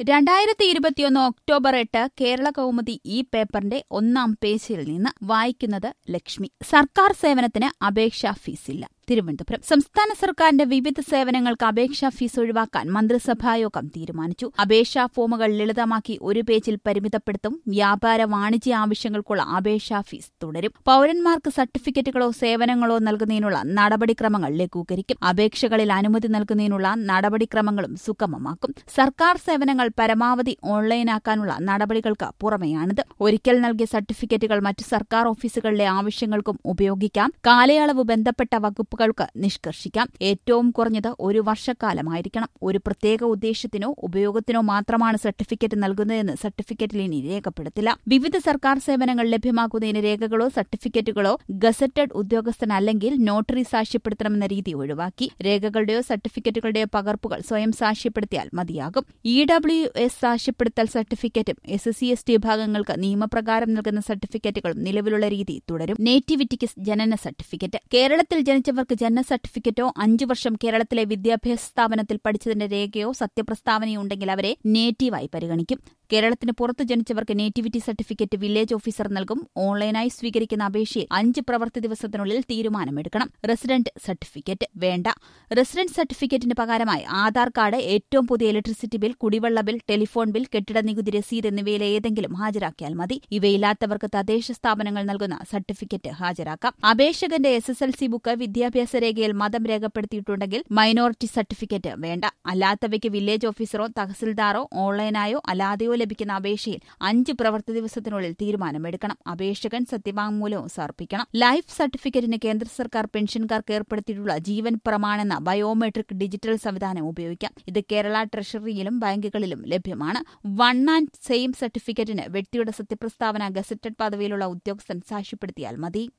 രണ്ടായിരത്തി ഇരുപത്തിയൊന്ന് ഒക്ടോബർ എട്ട് കേരള കൗമുദി ഈ പേപ്പറിന്റെ ഒന്നാം പേജിൽ നിന്ന് വായിക്കുന്നത് ലക്ഷ്മി സർക്കാർ സേവനത്തിന് അപേക്ഷാ ഫീസില്ല തിരുവനന്തപുരം സംസ്ഥാന സർക്കാരിന്റെ വിവിധ സേവനങ്ങൾക്ക് അപേക്ഷാ ഫീസ് ഒഴിവാക്കാൻ മന്ത്രിസഭായോഗം തീരുമാനിച്ചു അപേക്ഷാ ഫോമുകൾ ലളിതമാക്കി ഒരു പേജിൽ പരിമിതപ്പെടുത്തും വ്യാപാര വാണിജ്യ ആവശ്യങ്ങൾക്കുള്ള അപേക്ഷാ ഫീസ് തുടരും പൌരന്മാർക്ക് സർട്ടിഫിക്കറ്റുകളോ സേവനങ്ങളോ നൽകുന്നതിനുള്ള നടപടിക്രമങ്ങൾ ലഘൂകരിക്കും അപേക്ഷകളിൽ അനുമതി നൽകുന്നതിനുള്ള നടപടിക്രമങ്ങളും സുഗമമാക്കും സർക്കാർ സേവനങ്ങൾ പരമാവധി ഓൺലൈനാക്കാനുള്ള നടപടികൾക്ക് പുറമെയാണിത് ഒരിക്കൽ നൽകിയ സർട്ടിഫിക്കറ്റുകൾ മറ്റു സർക്കാർ ഓഫീസുകളിലെ ആവശ്യങ്ങൾക്കും ഉപയോഗിക്കാം കാലയളവ് ബന്ധപ്പെട്ട വകുപ്പുകൾക്ക് നിഷ്കർഷിക്കാം ഏറ്റവും കുറഞ്ഞത് ഒരു വർഷക്കാലമായിരിക്കണം ഒരു പ്രത്യേക ഉദ്ദേശത്തിനോ ഉപയോഗത്തിനോ മാത്രമാണ് സർട്ടിഫിക്കറ്റ് നൽകുന്നതെന്ന് സർട്ടിഫിക്കറ്റിൽ ഇനി രേഖപ്പെടുത്തില്ല വിവിധ സർക്കാർ സേവനങ്ങൾ ലഭ്യമാക്കുന്നതിന് രേഖകളോ സർട്ടിഫിക്കറ്റുകളോ ഗസറ്റഡ് ഉദ്യോഗസ്ഥനല്ലെങ്കിൽ നോട്ടറി സാക്ഷ്യപ്പെടുത്തണമെന്ന രീതി ഒഴിവാക്കി രേഖകളുടെയോ സർട്ടിഫിക്കറ്റുകളുടെയോ പകർപ്പുകൾ സ്വയം സാക്ഷ്യപ്പെടുത്തിയാൽ മതിയാകും ഇ ഡബ്ല്യു എസ് സാക്ഷ്യപ്പെടുത്തൽ സർട്ടിഫിക്കറ്റും എസ് സി എസ് ടി വിഭാഗങ്ങൾക്ക് നിയമപ്രകാരം നൽകുന്ന സർട്ടിഫിക്കറ്റുകളും നിലവിലുള്ള രീതി തുടരും നേറ്റിവിറ്റിക്ക് ജനന സർട്ടിഫിക്കറ്റ് കേരളത്തിൽ ജനിച്ചവർക്ക് ജനന സർട്ടിഫിക്കറ്റോ അഞ്ചു വർഷം കേരളത്തിലെ വിദ്യാഭ്യാസ സ്ഥാപനത്തിൽ പഠിച്ചതിന്റെ രേഖയോ സത്യപ്രസ്താവനയോ ഉണ്ടെങ്കിൽ അവരെ നേറ്റീവായി പരിഗണിക്കും കേരളത്തിന് പുറത്ത് ജനിച്ചവർക്ക് നേറ്റിവിറ്റി സർട്ടിഫിക്കറ്റ് വില്ലേജ് ഓഫീസർ നൽകും ഓൺലൈനായി സ്വീകരിക്കുന്ന അപേക്ഷയിൽ അഞ്ച് പ്രവൃത്തി ദിവസത്തിനുള്ളിൽ തീരുമാനമെടുക്കണം റെസിഡന്റ് സർട്ടിഫിക്കറ്റ് വേണ്ട റെസിഡന്റ് സർട്ടിഫിക്കറ്റിന് പകരമായി ആധാർ കാർഡ് ഏറ്റവും പുതിയ ഇലക്ട്രിസിറ്റി ബിൽ കുടിവെള്ള ബിൽ ടെലിഫോൺ ബിൽ കെട്ടിട നികുതി രസീത് എന്നിവയിലെ ഏതെങ്കിലും ഹാജരാക്കിയാൽ മതി ഇവയില്ലാത്തവർക്ക് തദ്ദേശ സ്ഥാപനങ്ങൾ നൽകുന്ന സർട്ടിഫിക്കറ്റ് ഹാജരാക്കാം അപേക്ഷകന്റെ S S L C book വിദ്യാഭ്യാസ രേഖയിൽ മതം രേഖപ്പെടുത്തിയിട്ടുണ്ടെങ്കിൽ മൈനോറിറ്റി സർട്ടിഫിക്കറ്റ് വേണ്ട അല്ലാത്തവയ്ക്ക് വില്ലേജ് ഓഫീസറോ തഹസിൽദാറോ ഓൺലൈനായോ അല്ലാതെയോ ലഭിക്കുന്ന അപേക്ഷയിൽ അഞ്ച് പ്രവൃത്തി ദിവസത്തിനുള്ളിൽ തീരുമാനമെടുക്കണം അപേക്ഷകൻ സത്യവാങ്മൂലവും സമർപ്പിക്കണം ലൈഫ് സർട്ടിഫിക്കറ്റിന് കേന്ദ്ര സർക്കാർ പെൻഷൻകാർക്ക് ഏർപ്പെടുത്തിയിട്ടുള്ള ജീവൻ പ്രമാണെന്ന ബയോമെട്രിക് ഡിജിറ്റൽ സംവിധാനം ഉപയോഗിക്കാം ഇത് കേരള ട്രഷറിയിലും ബാങ്കുകളിലും ലഭ്യമാണ് വൺ ആൻഡ് സെയിം സർട്ടിഫിക്കറ്റിന് വ്യക്തിയുടെ സത്യപ്രസ്താവന ഗസറ്റഡ് പദവിയിലുള്ള ഉദ്യോഗസ്ഥൻ സാക്ഷ്യപ്പെടുത്തിയാൽ മതി